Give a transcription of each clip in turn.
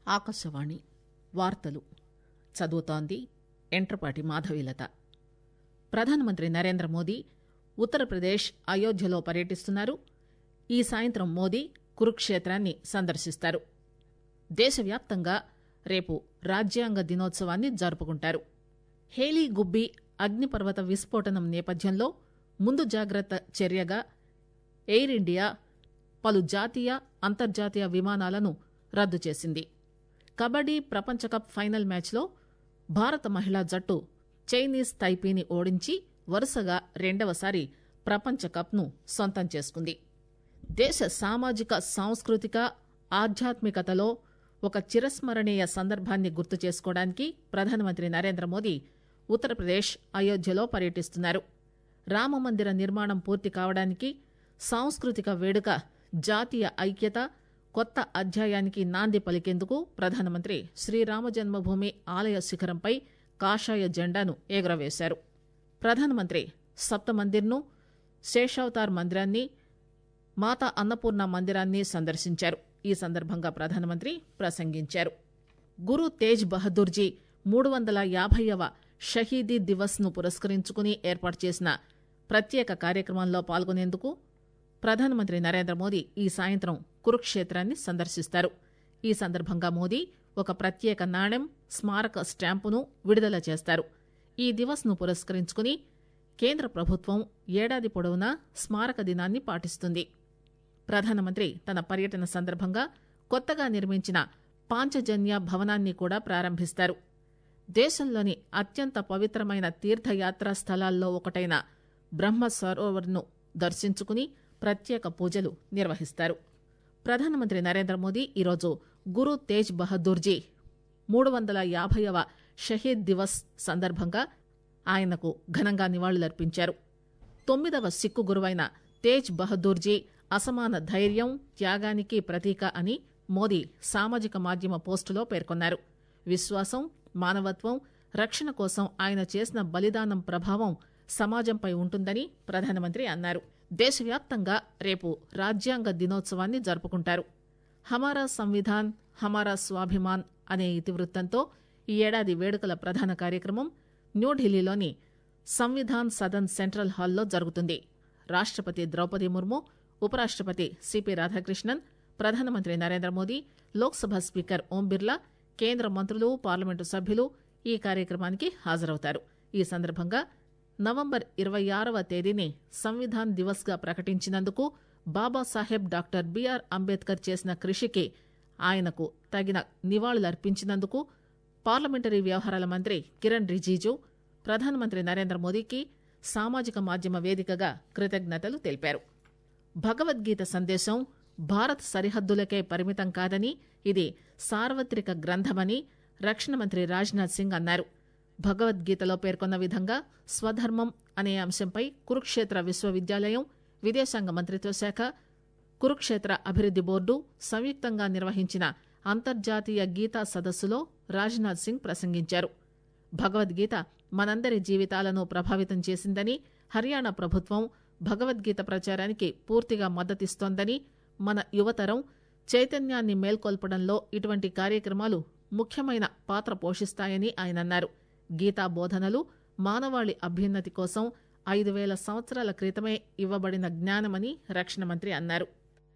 ఆకాశవాణి వార్తలు చదువుతోంది ఎంట్రపాటి మాధవీలత ప్రధానమంత్రి నరేంద్ర మోదీ ఉత్తరప్రదేశ్ అయోధ్యలో పర్యటిస్తున్నారు ఈ సాయంత్రం మోదీ కురుక్షేత్రాన్ని సందర్శిస్తారు దేశవ్యాప్తంగా రేపు రాజ్యాంగ దినోత్సవాన్ని జరుపుకుంటారు హేలీ గుబ్బి అగ్నిపర్వత విస్ఫోటనం నేపథ్యంలో ముందు జాగ్రత్త చర్యగా ఎయిర్ ఇండియా పలు జాతీయ అంతర్జాతీయ విమానాలను రద్దు చేసింది కబడ్డీ ప్రపంచకప్ ఫైనల్ మ్యాచ్లో భారత మహిళా జట్టు చైనీస్ తైపీని ఓడించి వరుసగా రెండవసారి ప్రపంచ కప్ను సొంతం చేసుకుంది దేశ సామాజిక సాంస్కృతిక ఆధ్యాత్మికతలో ఒక చిరస్మరణీయ సందర్భాన్ని గుర్తు చేసుకోవడానికి ప్రధానమంత్రి నరేంద్ర మోదీ ఉత్తరప్రదేశ్ అయోధ్యలో పర్యటిస్తున్నారు రామమందిర నిర్మాణం పూర్తి కావడానికి సాంస్కృతిక వేడుక జాతీయ ఐక్యత కొత్త అధ్యాయానికి నాంది పలికేందుకు ప్రధానమంత్రి శ్రీరామ జన్మభూమి ఆలయ శిఖరంపై కాషాయ జెండాను ఎగురవేశారు ప్రధానమంత్రి సప్తమందిర్ను శేషావతార్ మందిరాన్ని మాతా అన్నపూర్ణ మందిరాన్ని సందర్శించారు ఈ సందర్భంగా ప్రధానమంత్రి ప్రసంగించారు గురు తేజ్ బహదూర్జీ మూడు వందల యాభైవ షహీదీ దివస్ ను పురస్కరించుకుని ఏర్పాటు చేసిన ప్రత్యేక కార్యక్రమంలో పాల్గొనేందుకు ప్రధానమంత్రి నరేంద్ర మోదీ ఈ సాయంత్రం కురుక్షేత్రాన్ని సందర్శిస్తారు ఈ సందర్భంగా మోదీ ఒక ప్రత్యేక నాణెం స్మారక స్టాంపును విడుదల చేస్తారు ఈ దివస్ ను పురస్కరించుకుని కేంద్ర ప్రభుత్వం ఏడాది పొడవునా స్మారక దినాన్ని పాటిస్తుంది ప్రధానమంత్రి తన పర్యటన సందర్భంగా కొత్తగా నిర్మించిన పాంచజన్య భవనాన్ని కూడా ప్రారంభిస్తారు దేశంలోని అత్యంత పవిత్రమైన తీర్థయాత్రా స్థలాల్లో ఒకటైన బ్రహ్మ సరోవర్ను దర్శించుకుని ప్రత్యేక పూజలు నిర్వహిస్తారు ప్రధానమంత్రి నరేంద్ర మోదీ ఈరోజు గురు తేజ్ బహదూర్జీ మూడు వందల యాభైవ షహీద్ దివస్ సందర్భంగా ఆయనకు ఘనంగా నివాళులర్పించారు తొమ్మిదవ సిక్కు గురువైన తేజ్ బహదూర్జీ అసమాన ధైర్యం త్యాగానికి ప్రతీక అని మోదీ సామాజిక మాధ్యమ పోస్టులో పేర్కొన్నారు విశ్వాసం మానవత్వం రక్షణ కోసం ఆయన చేసిన బలిదానం ప్రభావం సమాజంపై ఉంటుందని ప్రధానమంత్రి అన్నారు దేశవ్యాప్తంగా రేపు రాజ్యాంగ దినోత్సవాన్ని జరుపుకుంటారు హమారా సంవిధాన్ హమారా స్వాభిమాన్ అనే ఇతివృత్తంతో ఈ ఏడాది వేడుకల ప్రధాన కార్యక్రమం న్యూఢిల్లీలోని సంవిధాన్ సదన్ సెంట్రల్ హాల్లో జరుగుతుంది రాష్టపతి ద్రౌపది ముర్ము ఉపరాష్టపతి సిపి రాధాకృష్ణన్ ప్రధానమంత్రి నరేంద్ర మోదీ లోక్సభ స్పీకర్ ఓం బిర్లా కేంద్ర మంత్రులు పార్లమెంటు సభ్యులు ఈ కార్యక్రమానికి హాజరవుతారు ఈ సందర్భంగా నవంబర్ ఇరవై ఆరవ తేదీని సంవిధాన్ దివస్ గా ప్రకటించినందుకు బాబాసాహెబ్ డాక్టర్ బిఆర్ అంబేద్కర్ చేసిన కృషికి ఆయనకు తగిన నివాళులర్పించినందుకు పార్లమెంటరీ వ్యవహారాల మంత్రి కిరణ్ రిజిజు ప్రధానమంత్రి నరేంద్ర మోదీకి సామాజిక మాధ్యమ వేదికగా కృతజ్ఞతలు తెలిపారు భగవద్గీత సందేశం భారత్ సరిహద్దులకే పరిమితం కాదని ఇది సార్వత్రిక గ్రంథమని రక్షణ మంత్రి రాజ్నాథ్ సింగ్ అన్నారు భగవద్గీతలో పేర్కొన్న విధంగా స్వధర్మం అనే అంశంపై కురుక్షేత్ర విశ్వవిద్యాలయం విదేశాంగ మంత్రిత్వ శాఖ కురుక్షేత్ర అభివృద్ది బోర్డు సంయుక్తంగా నిర్వహించిన అంతర్జాతీయ గీతా సదస్సులో రాజ్నాథ్ సింగ్ ప్రసంగించారు భగవద్గీత మనందరి జీవితాలను ప్రభావితం చేసిందని హర్యానా ప్రభుత్వం భగవద్గీత ప్రచారానికి పూర్తిగా మద్దతిస్తోందని మన యువతరం చైతన్యాన్ని మేల్కొల్పడంలో ఇటువంటి కార్యక్రమాలు ముఖ్యమైన పాత్ర పోషిస్తాయని ఆయన అన్నారు గీతా బోధనలు మానవాళి అభ్యున్నతి కోసం ఐదు వేల సంవత్సరాల క్రితమే ఇవ్వబడిన జ్ఞానమని రక్షణ మంత్రి అన్నారు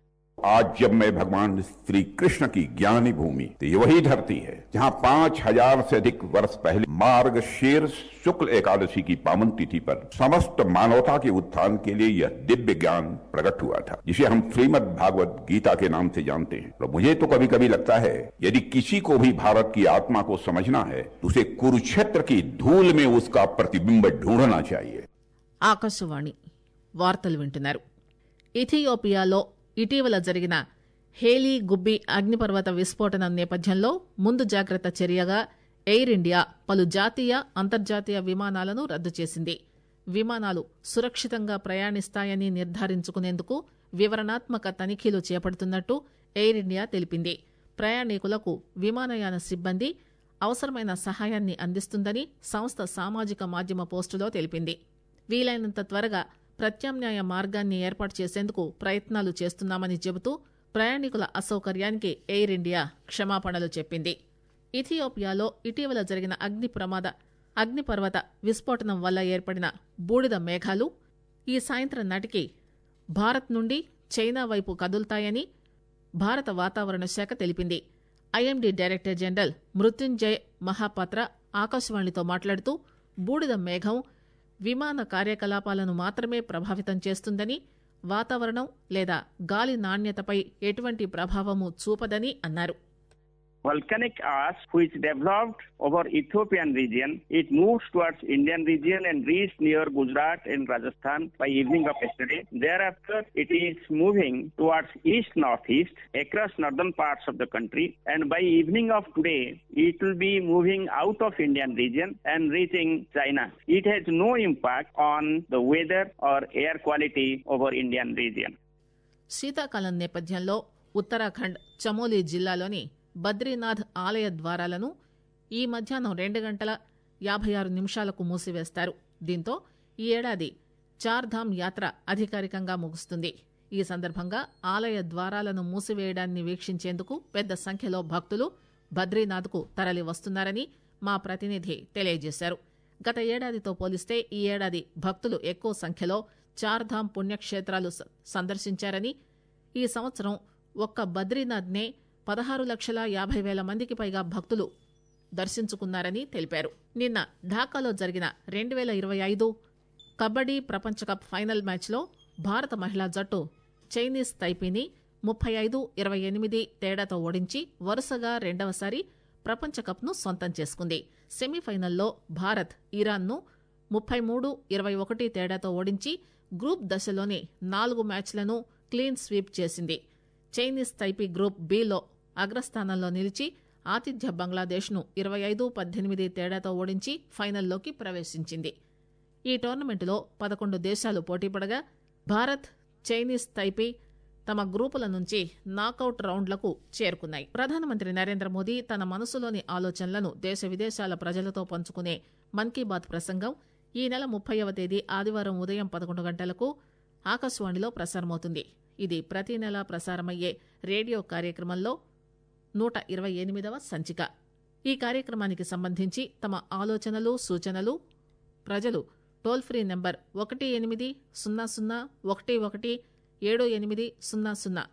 आज जब मैं भगवान श्री कृष्ण की ज्ञानी भूमि तो ये वही धरती है जहाँ पांच हजार से अधिक वर्ष पहले मार्ग शेर शुक्ल एकादशी की पावन तिथि पर समस्त मानवता के उत्थान के लिए यह दिव्य ज्ञान प्रकट हुआ था जिसे हम श्रीमद भागवत गीता के नाम से जानते हैं और मुझे तो कभी कभी लगता है यदि किसी को भी भारत की आत्मा को समझना है तो उसे कुरुक्षेत्र की धूल में उसका प्रतिबिंब ढूंढना चाहिए ఆకాశవాణి వార్తలు వింటున్నారు ఇథియోపియాలో ఇటీవల జరిగిన హేలీ గుబ్బి అగ్నిపర్వత విస్ఫోటనం నేపథ్యంలో ముందు జాగ్రత్త చర్యగా ఎయిర్ ఇండియా పలు జాతీయ అంతర్జాతీయ విమానాలను రద్దు చేసింది విమానాలు సురక్షితంగా ప్రయాణిస్తాయని నిర్ధారించుకునేందుకు వివరణాత్మక తనిఖీలు చేపడుతున్నట్టు ఎయిర్ ఇండియా తెలిపింది ప్రయాణికులకు విమానయాన సిబ్బంది అవసరమైన సహాయాన్ని అందిస్తుందని సంస్థ సామాజిక మాధ్యమ పోస్టులో తెలిపింది వీలైనంత త్వరగా ప్రత్యామ్నాయ మార్గాన్ని ఏర్పాటు చేసేందుకు ప్రయత్నాలు చేస్తున్నామని చెబుతూ ప్రయాణికుల అసౌకర్యానికి ఎయిర్ ఇండియా క్షమాపణలు చెప్పింది ఇథియోపియాలో ఇటీవల జరిగిన అగ్ని ప్రమాద అగ్నిపర్వత విస్ఫోటనం వల్ల ఏర్పడిన బూడిద మేఘాలు ఈ సాయంత్రం నాటికి భారత్ నుండి చైనా వైపు కదులుతాయని భారత వాతావరణ శాఖ తెలిపింది IMD director general Mrutyunjay Mohapatra ఆకాశవాణితో మాట్లాడుతూ బూడిద మేఘం విమాన కార్యకలాపాలను మాత్రమే ప్రభావితం చేస్తుందని వాతావరణం లేదా గాలి నాణ్యతపై ఎటువంటి ప్రభావము చూపదని అన్నారు volcanic ash which developed over Ethiopian region. It moves towards Indian region and reached near Gujarat and Rajasthan by evening of yesterday. Thereafter, it is moving towards east northeast across northern parts of the country. And by evening of today, it will be moving out of Indian region and reaching China. It has no impact on the weather or air quality over Indian region. శీతాకాలం నేపథ్యంలో ఉత్తరాఖండ్ చమోలీ జిల్లాలోని బద్రీనాథ్ ఆలయ ద్వారాలను ఈ మధ్యాహ్నం రెండు గంటల యాభై ఆరు నిమిషాలకు మూసివేస్తారు దీంతో ఈ ఏడాది చార్ధామ్ యాత్ర అధికారికంగా ముగుస్తుంది ఈ సందర్భంగా ఆలయ ద్వారాలను మూసివేయడాన్ని వీక్షించేందుకు పెద్ద సంఖ్యలో భక్తులు బద్రీనాథ్కు తరలి వస్తున్నారని మా ప్రతినిధి తెలియజేశారు గత ఏడాదితో పోలిస్తే ఈ ఏడాది భక్తులు ఎక్కువ సంఖ్యలో చార్ధామ్ పుణ్యక్షేత్రాలు స- సందర్శించారని ఈ సంవత్సరం ఒక్క బద్రీనాథ్నే పదహారు లక్షల యాభై వేల మందికి పైగా భక్తులు దర్శించుకున్నారని తెలిపారు నిన్న ఢాకాలో జరిగిన రెండు వేల ఇరవై ఐదు కబడ్డీ ప్రపంచ కప్ ఫైనల్ మ్యాచ్లో భారత మహిళా జట్టు చైనీస్ తైపీని ముప్పై ఐదు ఇరవై ఎనిమిది తేడాతో ఓడించి వరుసగా రెండవసారి ప్రపంచ కప్ను సొంతం చేసుకుంది సెమీఫైనల్లో భారత్ ఇరాన్ను ముప్పై మూడు ఇరవై ఒకటి తేడాతో ఓడించి గ్రూప్ దశలోని నాలుగు మ్యాచ్లను క్లీన్ స్వీప్ చేసింది చైనీస్ తైపీ గ్రూప్ బిలో అగ్రస్థానంలో నిలిచి ఆతిథ్య బంగ్లాదేశ్ను ఇరవై ఐదు పద్దెనిమిది తేడాతో ఓడించి ఫైనల్లోకి ప్రవేశించింది ఈ టోర్నమెంటులో పదకొండు దేశాలు పోటీపడగా భారత్ చైనీస్ తైపీ తమ గ్రూపుల నుంచి నాకౌట్ రౌండ్లకు చేరుకున్నాయి ప్రధానమంత్రి నరేంద్ర మోదీ తన మనసులోని ఆలోచనలను దేశ విదేశాల ప్రజలతో పంచుకునే మన్ కీ బాత్ ప్రసంగం ఈ నెల ముప్పైవ తేదీ ఆదివారం ఉదయం పదకొండు గంటలకు ఆకాశవాణిలో ప్రసారమవుతుంది ఇది ప్రతి నెల ప్రసారమయ్యే రేడియో కార్యక్రమంలో నూట ఇరవై ఎనిమిదవ సంచిక ఈ కార్యక్రమానికి సంబంధించి తమ ఆలోచనలు సూచనలు ప్రజలు టోల్ ఫ్రీ నెంబర్ ఒకటి ఎనిమిది సున్నా సున్నా ఒకటి ఒకటి ఏడు ఎనిమిది సున్నా సున్నా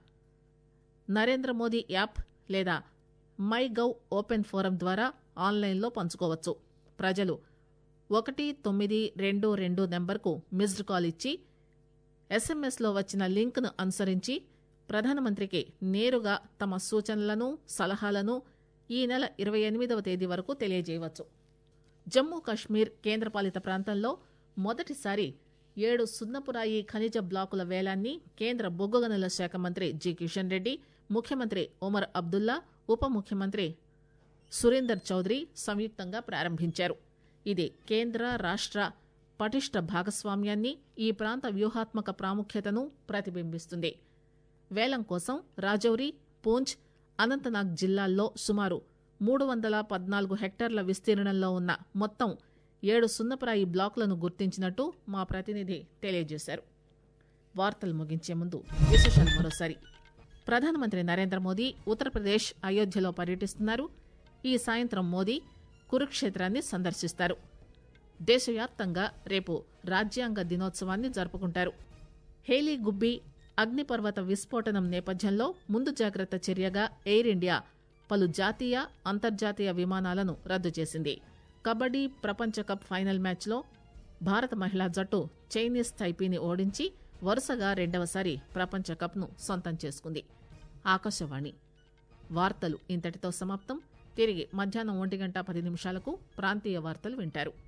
నరేంద్ర మోదీ యాప్ లేదా మై గవ్ ఓపెన్ ఫోరం ద్వారా ఆన్లైన్లో పంచుకోవచ్చు ప్రజలు ఒకటి తొమ్మిది రెండు రెండు నెంబర్కు మిస్డ్ కాల్ ఇచ్చి ఎస్ఎంఎస్లో వచ్చిన లింక్ను అనుసరించి ప్రధానమంత్రికి నేరుగా తమ సూచనలను సలహాలను ఈ నెల ఇరవై ఎనిమిదవ తేదీ వరకు తెలియజేయవచ్చు జమ్మూ కాశ్మీర్ కేంద్రపాలిత ప్రాంతంలో మొదటిసారి ఏడు సున్నపురాయి ఖనిజ బ్లాకుల వేలాన్ని కేంద్ర బొగ్గు గనుల శాఖ మంత్రి జి కిషన్ రెడ్డి ముఖ్యమంత్రి ఒమర్ అబ్దుల్లా ఉప ముఖ్యమంత్రి సురేందర్ చౌదరి సంయుక్తంగా ప్రారంభించారు ఇది కేంద్ర రాష్ట్ర పటిష్ట భాగస్వామ్యాన్ని ఈ ప్రాంత వ్యూహాత్మక ప్రాముఖ్యతను ప్రతిబింబిస్తుంది వేలం కోసం రాజౌరి పూంచ్ అనంతనాగ్ జిల్లాల్లో సుమారు మూడు వందల పద్నాలుగు హెక్టార్ల విస్తీర్ణంలో ఉన్న మొత్తం ఏడు సున్నప్రాయి బ్లాకులను గుర్తించినట్టు మా ప్రతినిధి తెలియజేశారు వార్తలు ముగించే ముందు విశేషాలు మరోసారి ప్రధానమంత్రి నరేంద్ర మోదీ ఉత్తరప్రదేశ్ అయోధ్యలో పర్యటిస్తున్నారు ఈ సాయంత్రం మోదీ కురుక్షేత్రాన్ని సందర్శిస్తారు దేశవ్యాప్తంగా రేపు రాజ్యాంగ దినోత్సవాన్ని జరుపుకుంటారు హేలీ గుబ్బి అగ్నిపర్వత విస్ఫోటనం నేపథ్యంలో ముందు జాగ్రత్త చర్యగా ఎయిర్ ఇండియా పలు జాతీయ అంతర్జాతీయ విమానాలను రద్దు చేసింది కబడ్డీ ప్రపంచ కప్ ఫైనల్ మ్యాచ్లో భారత మహిళా జట్టు చైనీస్ తైపీని ఓడించి వరుసగా రెండవసారి ప్రపంచ కప్ను సొంతం చేసుకుంది ఆకాశవాణి వార్తలు ఇంతటితో సమాప్తం తిరిగి మధ్యాహ్నం ఒంటి గంట పది నిమిషాలకు ప్రాంతీయ వార్తలు వింటారు